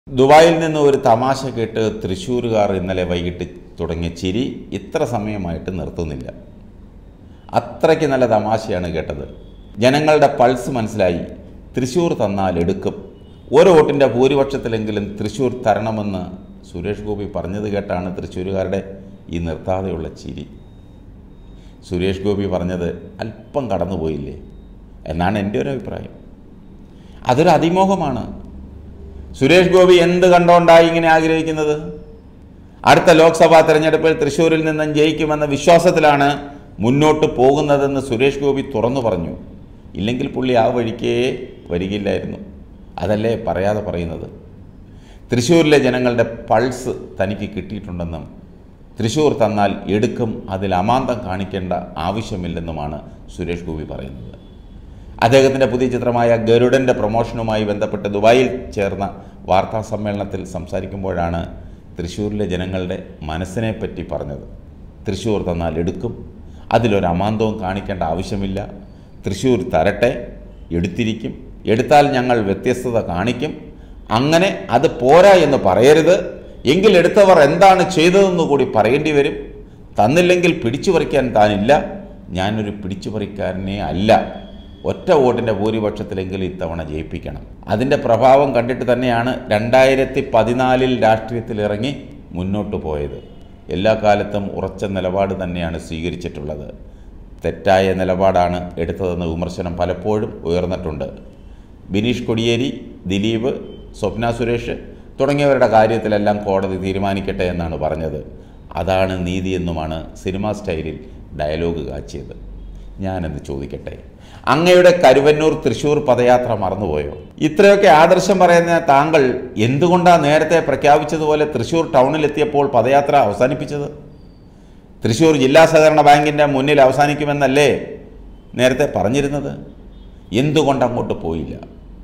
ദുബായിൽ നിന്ന് ഒരു തമാശ കേട്ട് തൃശ്ശൂരുകാർ ഇന്നലെ വൈകിട്ട് തുടങ്ങിയ ചിരി ഇത്ര സമയമായിട്ട് നിർത്തുന്നില്ല അത്രയ്ക്ക് നല്ല തമാശയാണ് കേട്ടത് ജനങ്ങളുടെ പൾസ് മനസ്സിലായി തൃശ്ശൂർ തന്നാൽ എടുക്കും ഒരു വോട്ടിൻ്റെ ഭൂരിപക്ഷത്തിലെങ്കിലും തൃശ്ശൂർ തരണമെന്ന് സുരേഷ് ഗോപി പറഞ്ഞത് കേട്ടാണ് തൃശ്ശൂരുകാരുടെ ഈ നിർത്താതെയുള്ള ചിരി സുരേഷ് ഗോപി പറഞ്ഞത് അല്പം കടന്നുപോയില്ലേ എന്നാണ് എൻ്റെ ഒരു അഭിപ്രായം അതൊരു അതിമോഹമാണ് സുരേഷ് ഗോപി എന്ത് കണ്ടോണ്ടായി ഇങ്ങനെ ആഗ്രഹിക്കുന്നത് അടുത്ത ലോക്സഭാ തെരഞ്ഞെടുപ്പിൽ തൃശ്ശൂരിൽ നിന്നും ജയിക്കുമെന്ന വിശ്വാസത്തിലാണ് മുന്നോട്ട് പോകുന്നതെന്ന് സുരേഷ് ഗോപി തുറന്നു പറഞ്ഞു ഇല്ലെങ്കിൽ പുള്ളി ആ വഴിക്കേ വരികയില്ലായിരുന്നു അതല്ലേ പറയാതെ പറയുന്നത് തൃശ്ശൂരിലെ ജനങ്ങളുടെ പൾസ് തനിക്ക് കിട്ടിയിട്ടുണ്ടെന്നും തൃശ്ശൂർ തന്നാൽ എടുക്കും അതിൽ അമാന്തം കാണിക്കേണ്ട ആവശ്യമില്ലെന്നുമാണ് സുരേഷ് ഗോപി പറയുന്നത് അദ്ദേഹത്തിൻ്റെ പുതിയ ചിത്രമായ ഗരുഡൻ്റെ പ്രൊമോഷനുമായി ബന്ധപ്പെട്ട് ദുബായിൽ ചേർന്ന വാർത്താ സമ്മേളനത്തിൽ സംസാരിക്കുമ്പോഴാണ് തൃശ്ശൂരിലെ ജനങ്ങളുടെ മനസ്സിനെ പറ്റി പറഞ്ഞത് തൃശ്ശൂർ തന്നാൽ എടുക്കും അതിലൊരു അമാന്തവും കാണിക്കേണ്ട ആവശ്യമില്ല തൃശ്ശൂർ തരട്ടെ എടുത്തിരിക്കും എടുത്താൽ ഞങ്ങൾ വ്യത്യസ്തത കാണിക്കും അങ്ങനെ അത് പോരാ എന്ന് പറയരുത് എങ്കിൽ എടുത്തവർ എന്താണ് ചെയ്തതെന്ന് കൂടി പറയേണ്ടി വരും തന്നില്ലെങ്കിൽ പിടിച്ചു പറിക്കാൻ താനില്ല ഞാനൊരു പിടിച്ചുപറിക്കാരനെ അല്ല ഒറ്റ വോട്ടിൻ്റെ ഭൂരിപക്ഷത്തിലെങ്കിലും ഇത്തവണ ജയിപ്പിക്കണം അതിൻ്റെ പ്രഭാവം കണ്ടിട്ട് തന്നെയാണ് രണ്ടായിരത്തി പതിനാലിൽ രാഷ്ട്രീയത്തിലിറങ്ങി മുന്നോട്ട് പോയത് എല്ലാ കാലത്തും ഉറച്ച നിലപാട് തന്നെയാണ് സ്വീകരിച്ചിട്ടുള്ളത് തെറ്റായ നിലപാടാണ് എടുത്തതെന്ന വിമർശനം പലപ്പോഴും ഉയർന്നിട്ടുണ്ട് ബിനീഷ് കൊടിയേരി ദിലീപ് സ്വപ്ന സുരേഷ് തുടങ്ങിയവരുടെ കാര്യത്തിലെല്ലാം കോടതി തീരുമാനിക്കട്ടെ എന്നാണ് പറഞ്ഞത് അതാണ് നീതിയെന്നുമാണ് സിനിമാ സ്റ്റൈലിൽ ഡയലോഗ് കാച്ചിയത് ഞാനെന്ന് ചോദിക്കട്ടെ അങ്ങയുടെ കരുവന്നൂർ തൃശ്ശൂർ പദയാത്ര മറന്നുപോയോ ഇത്രയൊക്കെ ആദർശം പറയുന്ന താങ്കൾ എന്തുകൊണ്ടാണ് നേരത്തെ പ്രഖ്യാപിച്ചതുപോലെ തൃശ്ശൂർ ടൗണിലെത്തിയപ്പോൾ പദയാത്ര അവസാനിപ്പിച്ചത് തൃശ്ശൂർ ജില്ലാ സഹകരണ ബാങ്കിൻ്റെ മുന്നിൽ അവസാനിക്കുമെന്നല്ലേ നേരത്തെ പറഞ്ഞിരുന്നത് എന്തുകൊണ്ട് അങ്ങോട്ട് പോയില്ല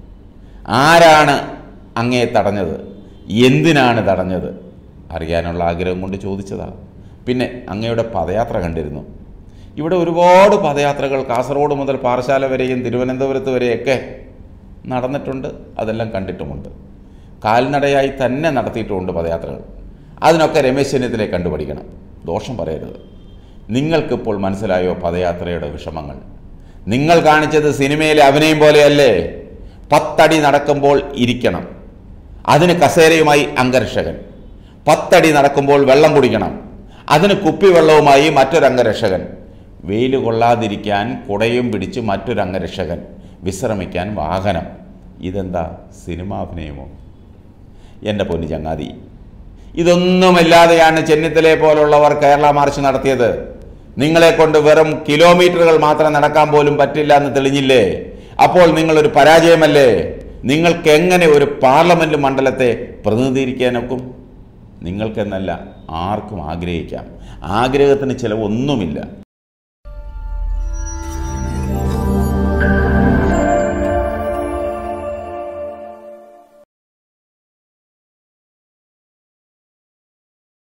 ആരാണ് അങ്ങയെ തടഞ്ഞത് എന്തിനാണ് തടഞ്ഞത് അറിയാനുള്ള ആഗ്രഹം കൊണ്ട് ചോദിച്ചതാ പിന്നെ അങ്ങയുടെ പദയാത്ര കണ്ടിരുന്നു ഇവിടെ ഒരുപാട് പദയാത്രകൾ കാസർഗോഡ് മുതൽ പാറശാല വരെയും തിരുവനന്തപുരത്ത് വരെയൊക്കെ നടന്നിട്ടുണ്ട് അതെല്ലാം കണ്ടിട്ടുമുണ്ട് കാൽനടയായി തന്നെ നടത്തിയിട്ടുമുണ്ട് പദയാത്രകൾ അതിനൊക്കെ രമേശ് ചെന്നിത്തലയെ കണ്ടുപഠിക്കണം ദോഷം പറയരുത് നിങ്ങൾക്കിപ്പോൾ മനസ്സിലായോ പദയാത്രയുടെ വിഷമങ്ങൾ നിങ്ങൾ കാണിച്ചത് സിനിമയിലെ അഭിനയം പോലെയല്ലേ പത്തടി നടക്കുമ്പോൾ ഇരിക്കണം അതിന് കസേരയുമായി അംഗരക്ഷകൻ പത്തടി നടക്കുമ്പോൾ വെള്ളം കുടിക്കണം അതിന് കുപ്പിവെള്ളവുമായി മറ്റൊരു അംഗരക്ഷകൻ വെയിൽ കൊള്ളാതിരിക്കാൻ കുടയും പിടിച്ച് മറ്റൊരു അംഗരക്ഷകൻ വിശ്രമിക്കാൻ വാഹനം ഇതെന്താ സിനിമാ അഭിനയമോ എൻ്റെ പൊന്നു ചങ്ങാതി ഇതൊന്നുമില്ലാതെയാണ് ചെന്നിത്തലയെ പോലുള്ളവർ കേരള മാർച്ച് നടത്തിയത് നിങ്ങളെ കൊണ്ട് വെറും കിലോമീറ്ററുകൾ മാത്രം നടക്കാൻ പോലും പറ്റില്ല എന്ന് തെളിഞ്ഞില്ലേ അപ്പോൾ നിങ്ങളൊരു പരാജയമല്ലേ നിങ്ങൾക്ക് എങ്ങനെ ഒരു പാർലമെന്റ് മണ്ഡലത്തെ പ്രതിനിധീകരിക്കാനൊക്കും നിങ്ങൾക്കെന്നല്ല ആർക്കും ആഗ്രഹിക്കാം ആഗ്രഹത്തിന് ചിലവൊന്നുമില്ല